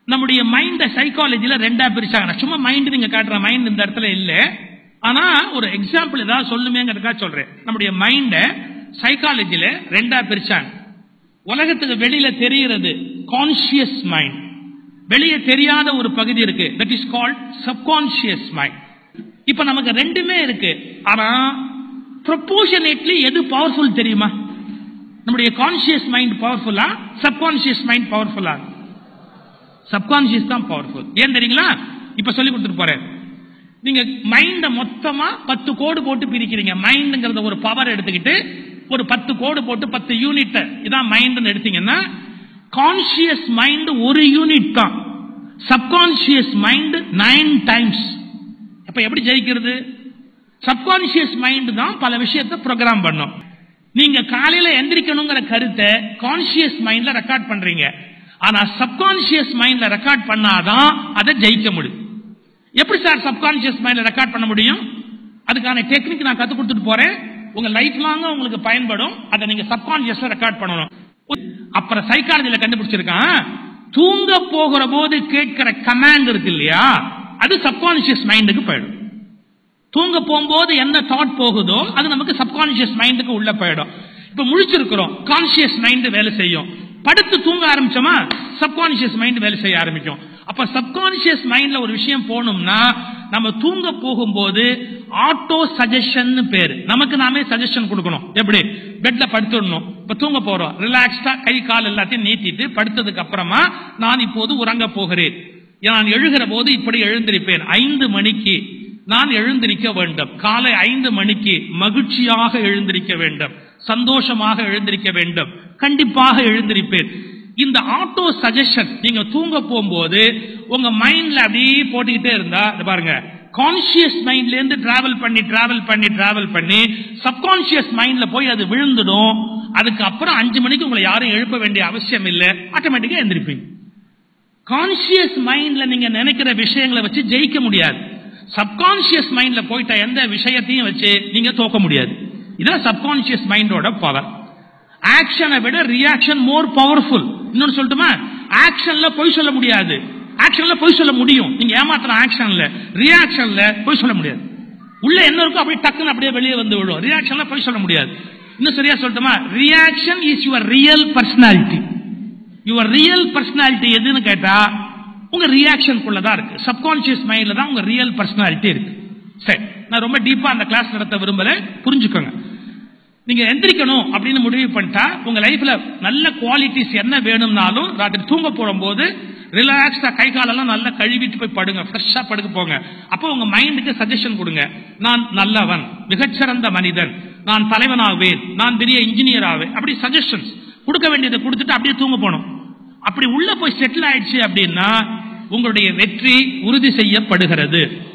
நம்முடைய மைண்ட சைக்காலஜில ரெண்டா பிரிச்சாங்க நான் சும்மா மைண்ட் நீங்க காட்டுற மைண்ட் இந்த இடத்துல இல்ல ஆனா ஒரு எக்ஸாம்பிள் ஏதாவது சொல்லுமேங்கிறதுக்காக சொல்றேன் நம்முடைய மைண்ட சைக்காலஜில ரெண்டா பிரிச்சாங்க உலகத்துக்கு வெளியில தெரிகிறது கான்சியஸ் மைண்ட் வெளியே தெரியாத ஒரு பகுதி இருக்கு that is called subconscious mind இப்ப நமக்கு ரெண்டுமே இருக்கு ஆனா ப்ரொபோஷனேட்லி எது பவர்ஃபுல் தெரியுமா நம்முடைய கான்சியஸ் மைண்ட் பவர்ஃபுல்லா சப்கான்சியஸ் மைண்ட் பவர்ஃபுல்லா சப்கான்சியஸ் தான் பவர்ஃபுல் ஏன் தெரியுங்களா இப்ப சொல்லி கொடுத்துட்டு போறேன் நீங்க மைண்ட மொத்தமா பத்து கோடு போட்டு பிரிக்கிறீங்க மைண்டுங்கிறத ஒரு பவர் எடுத்துக்கிட்டு ஒரு பத்து கோடு போட்டு பத்து யூனிட் இதான் மைண்ட் எடுத்தீங்கன்னா கான்சியஸ் மைண்ட் ஒரு யூனிட் தான் சப்கான்சியஸ் மைண்ட் நைன் டைம்ஸ் அப்ப எப்படி ஜெயிக்கிறது சப்கான்சியஸ் மைண்ட் தான் பல விஷயத்தை ப்ரோக்ராம் பண்ணும் நீங்க காலையில எந்திரிக்கணுங்கிற கருத்தை கான்சியஸ் மைண்ட்ல ரெக்கார்ட் பண்றீங்க ஆனா சப்கான்சியஸ் மைண்ட்ல ரெக்கார்ட் பண்ணாதான் அதை ஜெயிக்க முடியும் எப்படி சார் சப்கான்சியஸ் மைண்ட்ல ரெக்கார்ட் பண்ண முடியும் அதுக்கான டெக்னிக் நான் கத்து கொடுத்துட்டு போறேன் உங்க லைஃப் லாங்க உங்களுக்கு பயன்படும் அதை நீங்க சப்கான்சியஸ்ல ரெக்கார்ட் பண்ணணும் அப்புறம் சைக்காலஜில கண்டுபிடிச்சிருக்கான் தூங்க போகிற போது கேட்கிற கமாண்ட் இருக்கு இல்லையா அது சப்கான்சியஸ் மைண்டுக்கு போயிடும் தூங்க போகும்போது என்ன தாட் போகுதோ அது நமக்கு சப்கான்சியஸ் மைண்டுக்கு உள்ள போயிடும் இப்ப முழிச்சிருக்கிறோம் கான்சியஸ் மைண்ட் வேலை செய்யும் படுத்து தூங்க ஆரம்பிச்சோமா சப்கான்சியஸ் மைண்ட் வேலை செய்ய ஆரம்பிக்கும் அப்ப சப்கான்சியஸ் மைண்ட்ல ஒரு விஷயம் போகணும்னா நம்ம தூங்க போகும்போது ஆட்டோ சஜஷன் பேரு நமக்கு நாமே சஜஷன் கொடுக்கணும் எப்படி பெட்ல படுத்துடணும் இப்ப தூங்க போறோம் ரிலாக்ஸ்டா கை கால் எல்லாத்தையும் நீட்டிட்டு படுத்ததுக்கு அப்புறமா நான் இப்போது உறங்க போகிறேன் நான் எழுகிற போது இப்படி எழுந்திருப்பேன் ஐந்து மணிக்கு நான் எழுந்திருக்க வேண்டும் காலை ஐந்து மணிக்கு மகிழ்ச்சியாக எழுந்திருக்க வேண்டும் சந்தோஷமாக எழுந்திருக்க வேண்டும் கண்டிப்பாக எழுந்திருப்பேன் இந்த ஆட்டோ சஜஷன் நீங்க தூங்க போகும்போது உங்க மைண்ட்ல அப்படியே போட்டுக்கிட்டே இருந்தா இத பாருங்க கான்சியஸ் மைண்ட்ல இருந்து டிராவல் பண்ணி டிராவல் பண்ணி டிராவல் பண்ணி சப்கான்சியஸ் மைண்ட்ல போய் அது விழுந்துடும் அதுக்கு அப்புறம் அஞ்சு மணிக்கு உங்களை யாரும் எழுப்ப வேண்டிய அவசியம் இல்லை ஆட்டோமேட்டிக்கா எந்திரிப்பீங்க கான்சியஸ் மைண்ட்ல நீங்க நினைக்கிற விஷயங்களை வச்சு ஜெயிக்க முடியாது சப்கான்சியஸ் மைண்ட்ல போயிட்ட எந்த விஷயத்தையும் வச்சு நீங்க தோக்க முடியாது இதான் சப்கான்சியஸ் மைண்டோட பவர் ஆக்ஷனை விட ரியாக்ஷன் மோர் பவர்ஃபுல் இன்னொன்னு சொல்லட்டுமா ஆக்ஷன்ல பொய் சொல்ல முடியாது ஆக்ஷன்ல பொய் சொல்ல முடியும் நீங்க ஏமாத்துற ஆக்ஷன்ல ரியாக்ஷன்ல பொய் சொல்ல முடியாது உள்ள என்ன இருக்கோ அப்படியே டக்குன்னு அப்படியே வெளியே வந்து விடும் ரியாக்ஷன்ல பொய் சொல்ல முடியாது இன்னும் சரியா சொல்லட்டுமா reaction is your real personality your real personality எதுன்னு கேட்டா உங்க ரியாக்ஷனுக்குள்ள தான் இருக்கு சப்கான்சியஸ் மைண்ட்ல தான் உங்க ரியல் பர்சனாலிட்டி இருக்கு சரி நான் ரொம்ப டீப்பா அந்த கிளாஸ் நடத்த விரும்பல புரிஞ்சுக்கோங்க நீங்க எந்திரிக்கணும் அப்படின்னு முடிவு பண்ணிட்டா உங்க லைஃப்ல நல்ல குவாலிட்டிஸ் என்ன வேணும்னாலும் ராத்திரி தூங்க போகும்போது ரிலாக்ஸ்டா கை காலெல்லாம் நல்லா கழுவிட்டு போய் படுங்க ஃப்ரெஷ்ஷா படுக்க போங்க அப்போ உங்க மைண்டுக்கு சஜஷன் கொடுங்க நான் நல்லவன் மிகச்சிறந்த மனிதன் நான் தலைவனாவேன் நான் பெரிய இன்ஜினியர் ஆவேன் அப்படி சஜஷன்ஸ் கொடுக்க வேண்டியதை கொடுத்துட்டு அப்படியே தூங்க போகணும் அப்படி உள்ள போய் செட்டில் ஆயிடுச்சு அப்படின்னா உங்களுடைய வெற்றி உறுதி செய்யப்படுகிறது